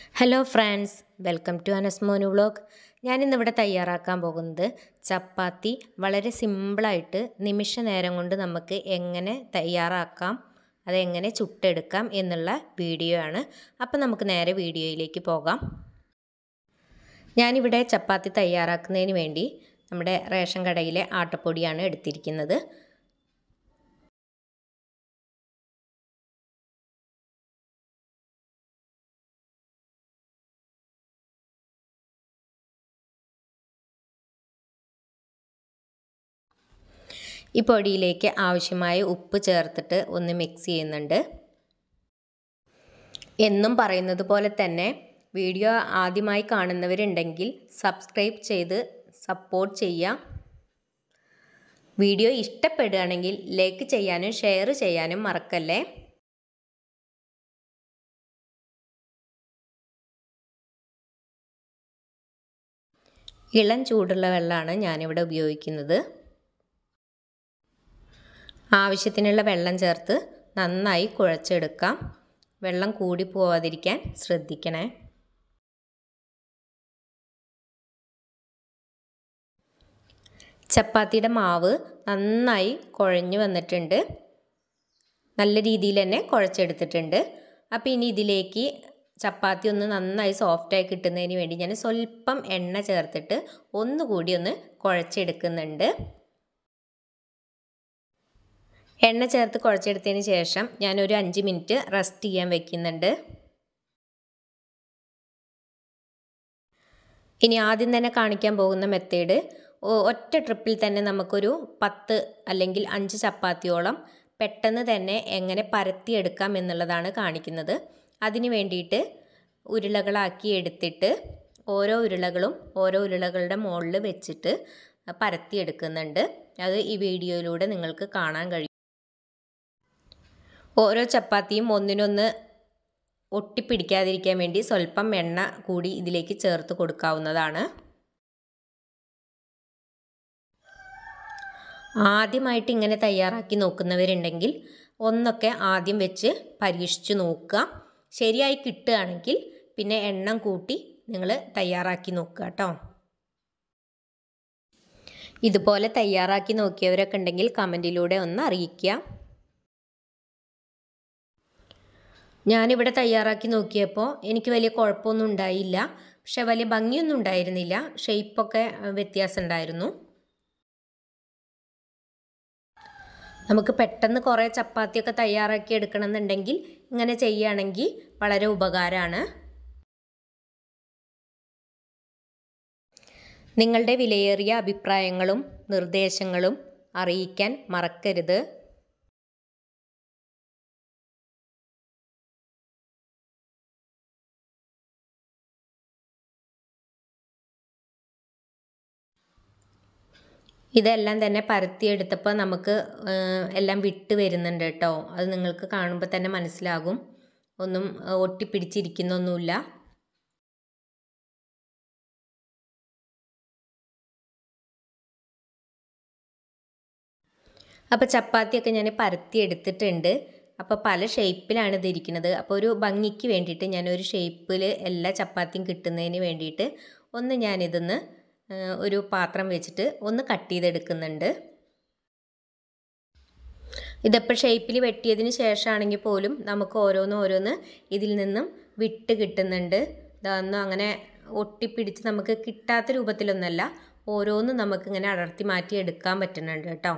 hello friends welcome to അനസ്മോനു vlog ഞാനിന്നിവിടെ തയ്യാറാക്കാൻ പോകുന്നത് ചപ്പാത്തി വളരെ സിമ്പിളായിട്ട് നിമിഷ നേരം കൊണ്ട് നമുക്ക് എങ്ങനെ തയ്യാറാക്കാം അതെങ്ങനെ ചുട്ടെടുക്കാം എന്നുള്ള വീഡിയോ ആണ് അപ്പോൾ നമുക്ക് നേരെ വീഡിയോയിലേക്ക് പോകാം ഞാനിവിടെ ചപ്പാത്തി തയ്യാറാക്കുന്നതിന് വേണ്ടി നമ്മുടെ റേഷൻ കടയിലെ ആട്ടപ്പൊടിയാണ് എടുത്തിരിക്കുന്നത് ഈ പൊടിയിലേക്ക് ആവശ്യമായ ഉപ്പ് ചേർത്തിട്ട് ഒന്ന് മിക്സ് ചെയ്യുന്നുണ്ട് എന്നും പറയുന്നത് പോലെ തന്നെ വീഡിയോ ആദ്യമായി കാണുന്നവരുണ്ടെങ്കിൽ സബ്സ്ക്രൈബ് ചെയ്ത് സപ്പോർട്ട് ചെയ്യാം വീഡിയോ ഇഷ്ടപ്പെടുകയാണെങ്കിൽ ലൈക്ക് ചെയ്യാനും ഷെയർ ചെയ്യാനും മറക്കല്ലേ ഇളം ചൂടുള്ള വെള്ളമാണ് ഞാനിവിടെ ഉപയോഗിക്കുന്നത് ആവശ്യത്തിനുള്ള വെള്ളം ചേർത്ത് നന്നായി കുഴച്ചെടുക്കാം വെള്ളം കൂടി പോവാതിരിക്കാൻ ശ്രദ്ധിക്കണേ ചപ്പാത്തിയുടെ മാവ് നന്നായി കുഴഞ്ഞു വന്നിട്ടുണ്ട് നല്ല രീതിയിൽ തന്നെ കുഴച്ചെടുത്തിട്ടുണ്ട് അപ്പോൾ ഇനി ഇതിലേക്ക് ചപ്പാത്തി ഒന്ന് നന്നായി സോഫ്റ്റായി കിട്ടുന്നതിന് വേണ്ടി ഞാൻ സ്വല്പം എണ്ണ ചേർത്തിട്ട് ഒന്നുകൂടി ഒന്ന് കുഴച്ചെടുക്കുന്നുണ്ട് എണ്ണ ചേർത്ത് കുഴച്ചെടുത്തതിന് ശേഷം ഞാനൊരു അഞ്ച് മിനിറ്റ് റെസ്റ്റ് ചെയ്യാൻ വെക്കുന്നുണ്ട് ഇനി ആദ്യം തന്നെ കാണിക്കാൻ പോകുന്ന മെത്തേഡ് ഒറ്റ ട്രിപ്പിൽ തന്നെ നമുക്കൊരു പത്ത് അല്ലെങ്കിൽ അഞ്ച് ചപ്പാത്തിയോളം പെട്ടെന്ന് തന്നെ എങ്ങനെ പരത്തിയെടുക്കാം എന്നുള്ളതാണ് കാണിക്കുന്നത് അതിന് വേണ്ടിയിട്ട് ഉരുളകളാക്കി എടുത്തിട്ട് ഓരോ ഉരുളകളും ഓരോ ഉരുളകളുടെ മുകളിൽ വെച്ചിട്ട് പരത്തിയെടുക്കുന്നുണ്ട് അത് ഈ വീഡിയോയിലൂടെ നിങ്ങൾക്ക് കാണാൻ കഴിയും ഓരോ ചപ്പാത്തിയും ഒന്നിനൊന്ന് ഒട്ടിപ്പിടിക്കാതിരിക്കാൻ വേണ്ടി സ്വല്പം എണ്ണ കൂടി ഇതിലേക്ക് ചേർത്ത് കൊടുക്കാവുന്നതാണ് ആദ്യമായിട്ട് ഇങ്ങനെ തയ്യാറാക്കി നോക്കുന്നവരുണ്ടെങ്കിൽ ഒന്നൊക്കെ ആദ്യം വെച്ച് പരീക്ഷിച്ച് നോക്കുക ശരിയായി കിട്ടുകയാണെങ്കിൽ പിന്നെ എണ്ണം കൂട്ടി നിങ്ങൾ തയ്യാറാക്കി നോക്കുക കേട്ടോ ഇതുപോലെ തയ്യാറാക്കി നോക്കിയവരൊക്കെ ഉണ്ടെങ്കിൽ കമൻറ്റിലൂടെ ഒന്ന് അറിയിക്കുക ഞാനിവിടെ തയ്യാറാക്കി നോക്കിയപ്പോൾ എനിക്ക് വലിയ കുഴപ്പമൊന്നും ഉണ്ടായില്ല പക്ഷെ വലിയ ഭംഗിയൊന്നും ഉണ്ടായിരുന്നില്ല ഷെയ്പ്പൊക്കെ വ്യത്യാസം ഉണ്ടായിരുന്നു നമുക്ക് പെട്ടെന്ന് കുറേ ചപ്പാത്തിയൊക്കെ തയ്യാറാക്കി എടുക്കണമെന്നുണ്ടെങ്കിൽ ഇങ്ങനെ ചെയ്യുകയാണെങ്കിൽ വളരെ ഉപകാരമാണ് നിങ്ങളുടെ വിലയേറിയ അഭിപ്രായങ്ങളും നിർദ്ദേശങ്ങളും അറിയിക്കാൻ മറക്കരുത് ഇതെല്ലാം തന്നെ പരത്തിയെടുത്തപ്പോൾ നമുക്ക് എല്ലാം വിട്ട് വരുന്നുണ്ട് കേട്ടോ അത് നിങ്ങൾക്ക് കാണുമ്പോൾ തന്നെ മനസ്സിലാകും ഒന്നും ഒട്ടിപ്പിടിച്ചിരിക്കുന്നൊന്നുമില്ല അപ്പോൾ ചപ്പാത്തിയൊക്കെ ഞാൻ പരത്തി എടുത്തിട്ടുണ്ട് അപ്പോൾ പല ഷേപ്പിലാണ് ഇതിരിക്കുന്നത് അപ്പോൾ ഒരു ഭംഗിക്ക് വേണ്ടിയിട്ട് ഞാനൊരു ഷേപ്പിൽ എല്ലാ ചപ്പാത്തിയും കിട്ടുന്നതിന് വേണ്ടിയിട്ട് ഒന്ന് ഞാനിതൊന്ന് ഒരു പാത്രം വെച്ചിട്ട് ഒന്ന് കട്ട് ചെയ്തെടുക്കുന്നുണ്ട് ഇതെപ്പോൾ ഷേപ്പിൽ വെട്ടിയതിന് ശേഷമാണെങ്കിൽ പോലും നമുക്ക് ഓരോന്ന് ഓരോന്ന് ഇതിൽ നിന്നും വിട്ട് കിട്ടുന്നുണ്ട് ഇതൊന്നും അങ്ങനെ ഒട്ടിപ്പിടിച്ച് നമുക്ക് കിട്ടാത്ത രൂപത്തിലൊന്നല്ല ഓരോന്നും നമുക്കിങ്ങനെ അടർത്തി മാറ്റി എടുക്കാൻ പറ്റുന്നുണ്ട് കേട്ടോ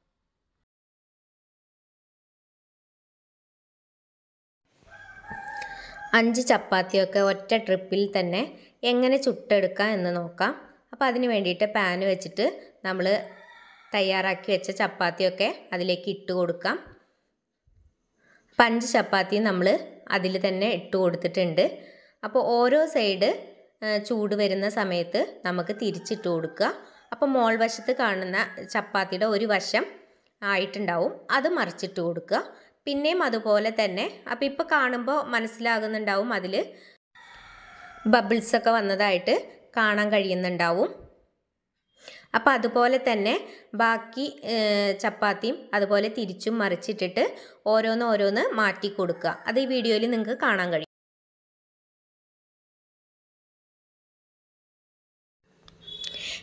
അഞ്ച് ചപ്പാത്തിയൊക്കെ ഒറ്റ ട്രിപ്പിൽ തന്നെ എങ്ങനെ ചുട്ടെടുക്കാം എന്ന് നോക്കാം അപ്പോൾ അതിന് വേണ്ടിയിട്ട് പാന് വെച്ചിട്ട് നമ്മൾ തയ്യാറാക്കി വെച്ച ചപ്പാത്തിയൊക്കെ അതിലേക്ക് ഇട്ട് കൊടുക്കാം അപ്പം അഞ്ച് ചപ്പാത്തി നമ്മൾ അതിൽ തന്നെ ഇട്ട് കൊടുത്തിട്ടുണ്ട് അപ്പോൾ ഓരോ സൈഡ് ചൂട് വരുന്ന സമയത്ത് നമുക്ക് തിരിച്ചിട്ട് കൊടുക്കുക അപ്പോൾ മോൾ വശത്ത് കാണുന്ന ചപ്പാത്തിയുടെ ഒരു വശം ആയിട്ടുണ്ടാവും അത് മറിച്ചിട്ട് കൊടുക്കുക പിന്നെയും അതുപോലെ തന്നെ അപ്പോൾ ഇപ്പോൾ കാണുമ്പോൾ മനസ്സിലാകുന്നുണ്ടാവും അതിൽ ബബിൾസൊക്കെ വന്നതായിട്ട് കാണാൻ കഴിയുന്നുണ്ടാവും അപ്പോൾ അതുപോലെ തന്നെ ബാക്കി ചപ്പാത്തിയും അതുപോലെ തിരിച്ചും മറിച്ചിട്ടിട്ട് ഓരോന്ന് ഓരോന്ന് മാറ്റി കൊടുക്കുക അത് ഈ വീഡിയോയിൽ നിങ്ങൾക്ക് കാണാൻ കഴിയും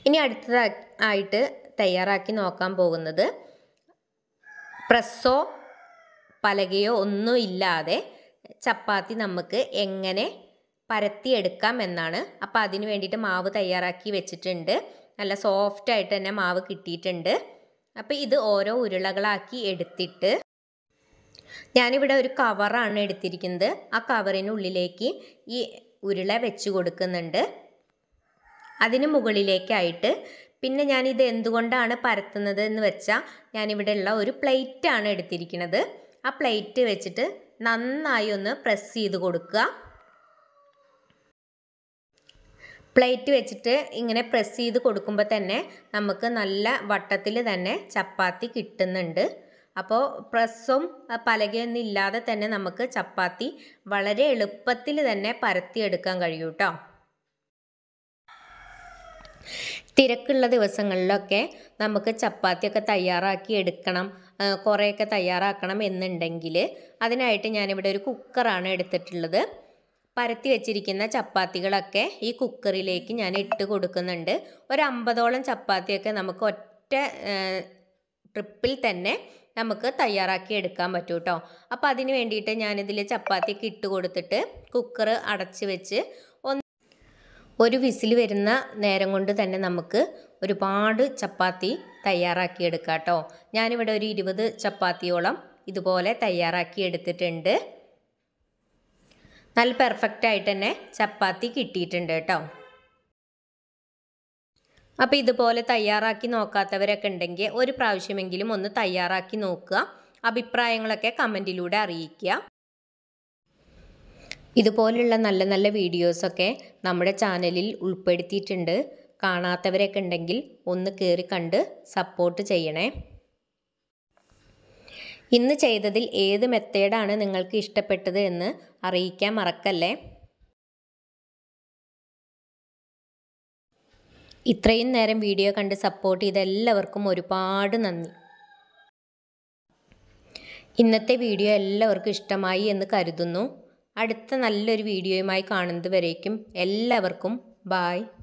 ഇനി അടുത്തതായി ആയിട്ട് തയ്യാറാക്കി നോക്കാൻ പോകുന്നത് പ്രസ്സോ പലകയോ ഒന്നും ഇല്ലാതെ ചപ്പാത്തി നമുക്ക് എങ്ങനെ പരത്തിയെടുക്കാം എന്നാണ് അപ്പോൾ അതിന് വേണ്ടിയിട്ട് മാവ് തയ്യാറാക്കി വെച്ചിട്ടുണ്ട് നല്ല സോഫ്റ്റ് ആയിട്ട് തന്നെ മാവ് കിട്ടിയിട്ടുണ്ട് അപ്പോൾ ഇത് ഓരോ ഉരുളകളാക്കി എടുത്തിട്ട് ഞാനിവിടെ ഒരു കവറാണ് എടുത്തിരിക്കുന്നത് ആ കവറിനുള്ളിലേക്ക് ഈ ഉരുള വെച്ച് കൊടുക്കുന്നുണ്ട് അതിന് മുകളിലേക്കായിട്ട് പിന്നെ ഞാനിത് എന്തുകൊണ്ടാണ് പരത്തുന്നത് എന്ന് വെച്ചാൽ ഞാനിവിടെ ഉള്ള ഒരു പ്ലേറ്റാണ് എടുത്തിരിക്കുന്നത് ആ പ്ലേറ്റ് വെച്ചിട്ട് നന്നായി ഒന്ന് പ്രസ് ചെയ്ത് കൊടുക്കുക പ്ലേറ്റ് വെച്ചിട്ട് ഇങ്ങനെ പ്രസ് ചെയ്ത് കൊടുക്കുമ്പോൾ തന്നെ നമുക്ക് നല്ല വട്ടത്തിൽ തന്നെ ചപ്പാത്തി കിട്ടുന്നുണ്ട് അപ്പോൾ പ്രസ്സും പലകയൊന്നും ഇല്ലാതെ തന്നെ നമുക്ക് ചപ്പാത്തി വളരെ എളുപ്പത്തിൽ തന്നെ പരത്തിയെടുക്കാൻ കഴിയും കേട്ടോ തിരക്കുള്ള ദിവസങ്ങളിലൊക്കെ നമുക്ക് ചപ്പാത്തിയൊക്കെ തയ്യാറാക്കി എടുക്കണം കുറേയൊക്കെ തയ്യാറാക്കണം എന്നുണ്ടെങ്കിൽ അതിനായിട്ട് ഞാനിവിടെ ഒരു കുക്കറാണ് എടുത്തിട്ടുള്ളത് പരത്തി വെച്ചിരിക്കുന്ന ചപ്പാത്തികളൊക്കെ ഈ കുക്കറിലേക്ക് ഞാൻ ഇട്ട് കൊടുക്കുന്നുണ്ട് ഒരു അമ്പതോളം ചപ്പാത്തിയൊക്കെ നമുക്ക് ഒറ്റ ട്രിപ്പിൽ തന്നെ നമുക്ക് തയ്യാറാക്കി എടുക്കാൻ പറ്റും കേട്ടോ അപ്പോൾ അതിന് വേണ്ടിയിട്ട് ഞാനിതിൽ ചപ്പാത്തിയൊക്കെ ഇട്ട് കൊടുത്തിട്ട് കുക്കർ അടച്ച് വെച്ച് ഒന്ന് ഒരു വിസിൽ വരുന്ന നേരം കൊണ്ട് തന്നെ നമുക്ക് ഒരുപാട് ചപ്പാത്തി തയ്യാറാക്കി എടുക്കാം കേട്ടോ ഞാനിവിടെ ഒരു ഇരുപത് ചപ്പാത്തിയോളം ഇതുപോലെ തയ്യാറാക്കി എടുത്തിട്ടുണ്ട് നല്ല പെർഫെക്റ്റ് ആയിട്ട് തന്നെ ചപ്പാത്തി കിട്ടിയിട്ടുണ്ട് കേട്ടോ അപ്പോൾ ഇതുപോലെ തയ്യാറാക്കി നോക്കാത്തവരൊക്കെ ഉണ്ടെങ്കിൽ ഒരു പ്രാവശ്യമെങ്കിലും ഒന്ന് തയ്യാറാക്കി നോക്കുക അഭിപ്രായങ്ങളൊക്കെ കമൻറ്റിലൂടെ അറിയിക്കുക ഇതുപോലുള്ള നല്ല നല്ല വീഡിയോസൊക്കെ നമ്മുടെ ചാനലിൽ ഉൾപ്പെടുത്തിയിട്ടുണ്ട് കാണാത്തവരൊക്കെ ഉണ്ടെങ്കിൽ ഒന്ന് കയറി കണ്ട് സപ്പോർട്ട് ചെയ്യണേ ഇന്ന് ചെയ്തതിൽ ഏത് മെത്തേഡാണ് നിങ്ങൾക്ക് ഇഷ്ടപ്പെട്ടത് എന്ന് അറിയിക്കാൻ മറക്കല്ലേ ഇത്രയും നേരം വീഡിയോ കണ്ട് സപ്പോർട്ട് ചെയ്ത എല്ലാവർക്കും ഒരുപാട് നന്ദി ഇന്നത്തെ വീഡിയോ എല്ലാവർക്കും ഇഷ്ടമായി എന്ന് കരുതുന്നു അടുത്ത നല്ലൊരു വീഡിയോയുമായി കാണുന്നത് വരേക്കും എല്ലാവർക്കും ബായ്